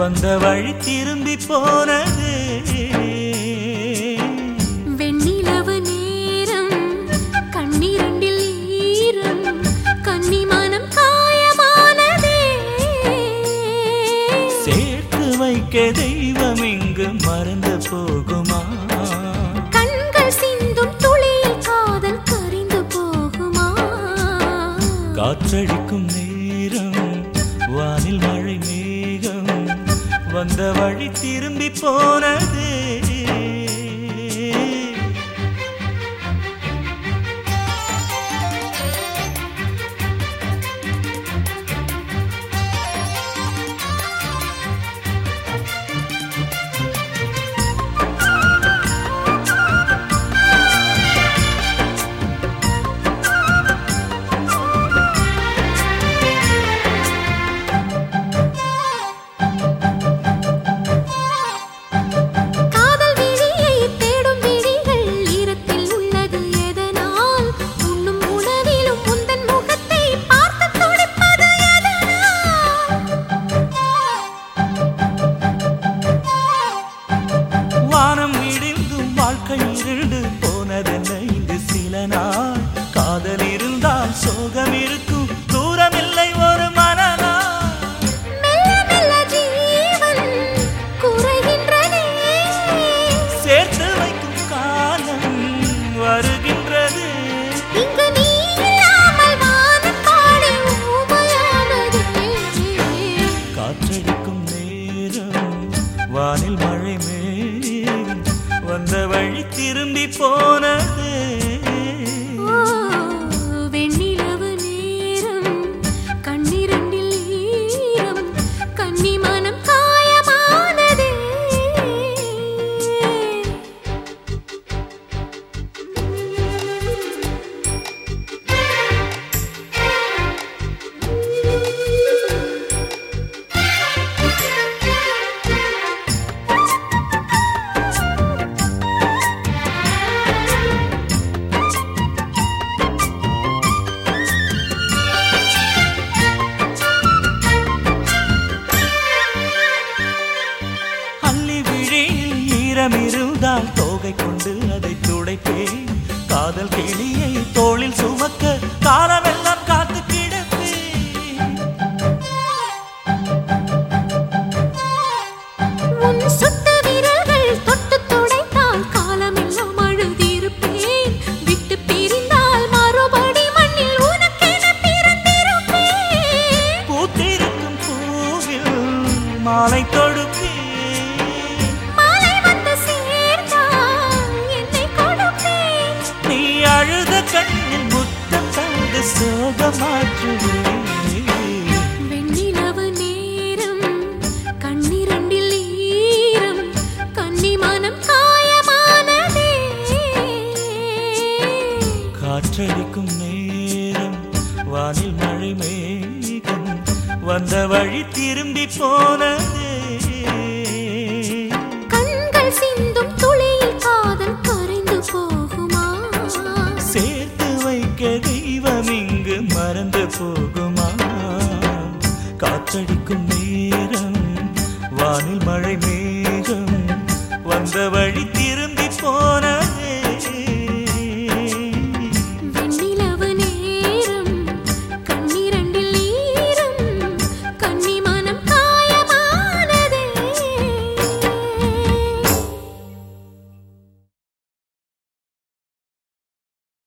வந்த வழி திரும்பி போனது வெண்ணிலவு நேரம் கண்ணீரண்டில் ஈரம் கன்னிமானம் காயமானதே சேர்த்து வைக்க தெய்வம் இங்கு மறந்து போகுமா கண்கள் சிந்தும் துளியில் காதல் கரிந்து போகுமா காற்றடிக்கும் நேரம் வானில் மழை மேகம் வந்த வழி திரும்பி போனது காதல் விழியை தேடும் விழிகள் ஈரத்தில் உள்ளது எதனால் உண்ணும் உணவிலும் உந்தன் முகத்தை பார்த்து துடிப்பது வானம் இடிந்தும் வாழ்க்கை இருண்டு போனதென்ன இங்கு சில நாள் காதல் இருந்தால் சோகம் இருக்கும் தூரம் இல்லை ஒரு மனநாள் மெல்ல மெல்ல ஜீவன் குறைகின்றதே சேர்த்து வைக்கும் காலம் வருகின்றது இங்கு நீ இல்லாமல் வானம் பாடி ஊமையானதே காற்றடிக்கும் நேரம் வானில் மழை மேகம் வந்த வழி திரும்பி போனது ஓ வெண்ணிலவு நேரம் கண்ணிரண்டில் ஈரம் கன்னிமனம் காயமானதே அள்ளி விழியில் ஈரம் இருந்தால் தோகை கொண்டு அதை துடைப்பேன் காதல் கிளியை தோளில் சுமக்க காலமெல்லாம் காத்து கிடப்பேன் உன் சுத்த விரல்கள் தொட்டு துடைத்தால் காலமெல்லாம் அழுதிருப்பேன் விட்டு பிரிந்தால் மறுபடி மண்ணில் உனக்கென பிறந்திருப்பேன் பூத்திருக்கும் பூவில் மாலை தொடுப்பேன் மாலை வந்து சேர்ந்தால் என்னை கொடுப்பேன் நீ அழுத கண்ணில் முத்தம் தந்து சோகமாற்றுவேன் வெண்ணிலவு நேரம் கண்ணிரண்டில் ஈரம் கன்னிமனம் காயமானதே காற்றடிக்கும் நேரம் வானில் மழை மேகம் வந்த வழி திரும்பி போனதே கண்கள் சிந்தும் துளியில் காதல் கரைந்து போகுமா சேர்த்து வைக்க தெய்வம் இங்கு மறந்து போகுமா காற்றடிக்கும் நேரம் வானில் மழை மேகம் வந்த வழி